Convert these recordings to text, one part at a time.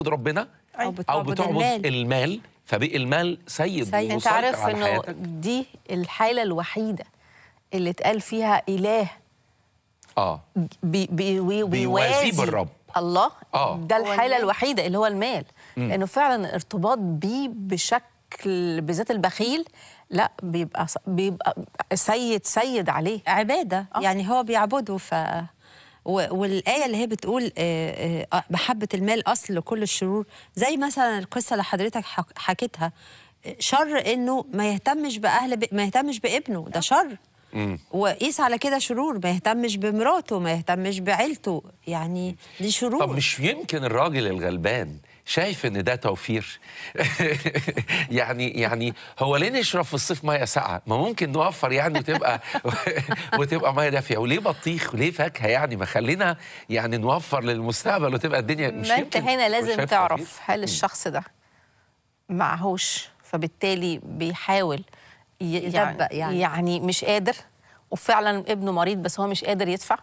ربنا أو او بتعبد بتعبد المال. المال فبقي المال سيد, سيد. انت ومسيطر عارف على انه حياتك دي الحاله الوحيده اللي اتقال فيها اله اه بي بي بي بيوازيه بيوازي بالرب. الله آه. ده هو الحاله المال. الوحيده اللي هو المال لانه فعلا الارتباط بيه بشكل بالذات البخيل لا بيبقى ص- بيبقى سيد سيد عليه عباده يعني هو بيعبده ف و- والايه اللي هي بتقول آه، آه، محبه المال اصل لكل الشرور زي مثلا القصه اللي حضرتك حك- حكيتها آه، شر انه ما يهتمش باهل ب... ما يهتمش بابنه ده شر وقيس على كده شرور ما يهتمش بمراته ما يهتمش بعيلته يعني دي شرور طب مش يمكن الراجل الغلبان شايف ان ده توفير يعني يعني هو ليه نشرب في الصيف ميه ساقعه ما ممكن نوفر يعني وتبقى وتبقى ميه دافيه وليه بطيخ وليه فاكهه يعني ما خلينا يعني نوفر للمستقبل وتبقى الدنيا مش ما انت يمكن هنا مش لازم شايف تعرف توفير؟ هل الشخص ده معهوش فبالتالي بيحاول ي- يدبق يعني, يعني. يعني مش قادر وفعلا ابنه مريض بس هو مش قادر يدفع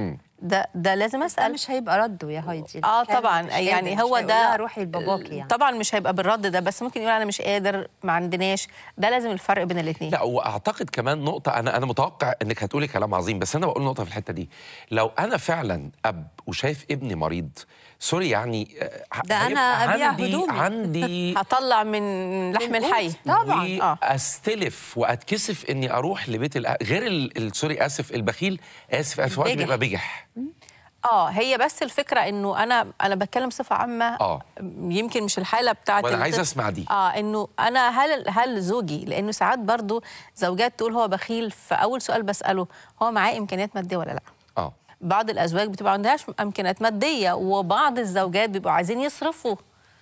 ده ده لازم ده اسال مش هيبقى رده يا هايدي اه كان طبعا مش يعني قادر، هو مش ده هيقولها روحي لباباكي يعني طبعا مش هيبقى بالرد ده بس ممكن يقول انا مش قادر ما عندناش ده لازم الفرق بين الاثنين لا واعتقد كمان نقطه انا انا متوقع انك هتقولي كلام عظيم بس انا بقول نقطه في الحته دي لو انا فعلا اب وشايف ابني مريض سوري يعني آه، ده أنا هيبقى أبيع عندي هدومي. عندي هطلع من لحم القوت. الحي طبعا. اه واستلف واتكسف اني اروح لبيت الأ... غير ال... ال- سوري اسف البخيل اسف اسف وقت البجح. بيبقى بجح اه هي بس الفكره انه انا انا بتكلم صفه عامه آه. يمكن مش الحاله بتاعت وأنا الطفل. عايز أسمع دي. اه انه انا هل هل زوجي لانه ساعات برضو زوجات تقول هو بخيل فاول سؤال بساله هو معاه امكانيات ماديه ولا لا اه بعض الازواج بتبقى ما عندهاش امكانيات ماديه وبعض الزوجات بيبقوا عايزين يصرفوا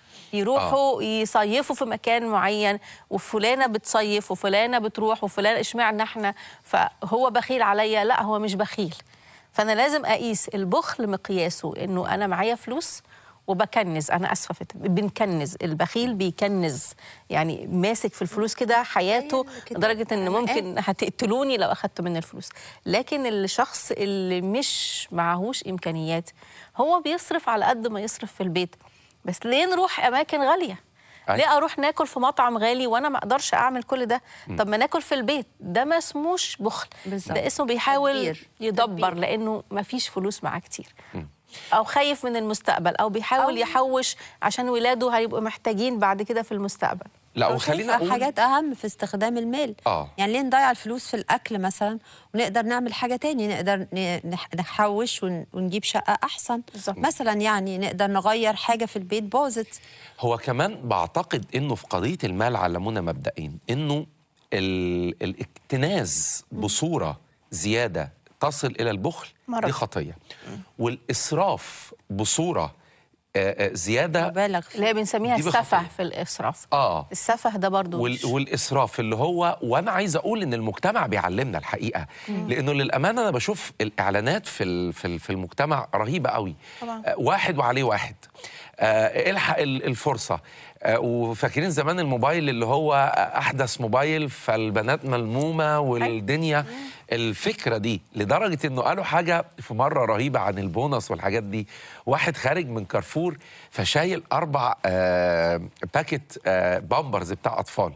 يروحوا آه. يصيفوا في مكان معين وفلانه بتصيف وفلانه بتروح وفلان اشمعنى احنا فهو بخيل عليا لا هو مش بخيل فانا لازم اقيس البخل مقياسه انه انا معايا فلوس وبكنز انا اسفه في بنكنز البخيل بيكنز يعني ماسك في الفلوس كده حياته أيوة كده. لدرجه ان أنا ممكن هتقتلوني لو اخدت مني الفلوس لكن الشخص اللي مش معهوش امكانيات هو بيصرف على قد ما يصرف في البيت بس ليه نروح اماكن غاليه أي. ليه اروح ناكل في مطعم غالي وانا ما اقدرش اعمل كل ده طب ما ناكل في البيت ده ما اسموش بخل بالظبط. ده اسمه بيحاول تدبير. يدبر تدبير. لانه ما فيش فلوس معاه كتير او خايف من المستقبل او بيحاول أو- يحوش عشان ولاده هيبقوا محتاجين بعد كده في المستقبل لا أو وخلينا شايفة اقول حاجات اهم في استخدام المال آه. يعني ليه نضيع الفلوس في الاكل مثلا ونقدر نعمل حاجه تاني نقدر ن- نح- نحوش ون- ونجيب شقه احسن بالظبط. مثلا يعني نقدر نغير حاجه في البيت باظت هو كمان بعتقد انه في قضيه المال علمونا مبدئين انه ال... الاكتناز بصوره زياده تصل الى البخل مرض. دي خطيه والاسراف بصوره آه، آه، زياده مبالغ اللي هي بنسميها دي السفه بخطية. في الاسراف اه السفه ده برضو وال... مش- والاسراف اللي هو وانا عايز اقول ان المجتمع بيعلمنا الحقيقه لانه للامانه انا بشوف الاعلانات في ال... في ال- في المجتمع رهيبه قوي طبعاً. آه، واحد وعليه واحد آه، الحق ال- الفرصه آه، وفاكرين زمان الموبايل اللي هو احدث موبايل فالبنات ملمومه والدنيا الفكره دي لدرجه انه قالوا حاجه في مره رهيبه عن البونص والحاجات دي واحد خارج من كارفور فشايل اربع آه، باكت آه، بامبرز بتاع اطفال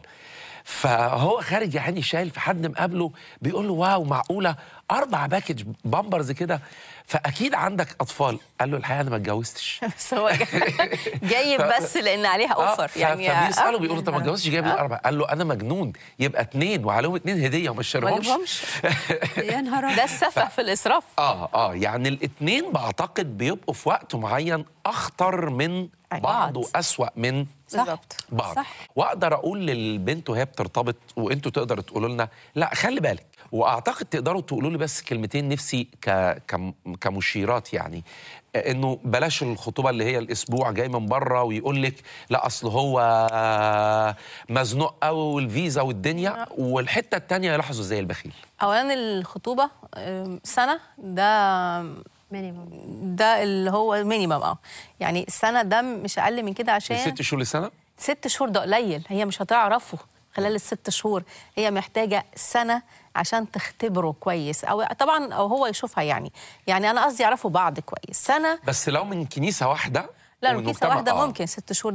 فهو خارج يا عيني شايل في حد مقابله بيقول له واو معقوله اربع باكج بامبرز كده فاكيد عندك اطفال قال له الحقيقه انا ما اتجوزتش بس هو جاي- جايب بس لان عليها اوفر ف- يعني فبيساله آه. بيقول له طب ما اتجوزتش جايب لي اربع قال له انا مجنون يبقى اتنين وعليهم اتنين هديه وما ما اشتريهمش جابهمش يا نهار ده أبيض. السفه في الاسراف اه اه يعني الاتنين بعتقد بيبقوا في وقت معين اخطر من أي. بعض بعض. واسوا من صح. بالظبط بعض صح. واقدر اقول للبنت وهي بترتبط وانتوا تقدروا تقولوا لنا لا خلي بالك واعتقد تقدروا تقولوا لي بس كلمتين نفسي ك... كم... كمشيرات يعني آه، انه بلاش الخطوبه اللي هي الاسبوع جاي من بره ويقول لك لا اصل هو آه، مزنوق قوي والفيزا والدنيا والحته الثانيه يلاحظوا زي البخيل اولا الخطوبه آم، سنه ده مينيمم ده اللي هو مينيمم اه يعني السنه ده مش اقل من كده من عشان ست شهور لسنه ست شهور ده قليل هي مش هتعرفه خلال الست شهور هي محتاجة سنة عشان تختبره كويس أو طبعا أو هو يشوفها يعني يعني أنا قصدي يعرفوا بعض كويس سنة بس لو من كنيسه واحده لا الكيسه والمجتمع- واحده آه. ممكن ست شهور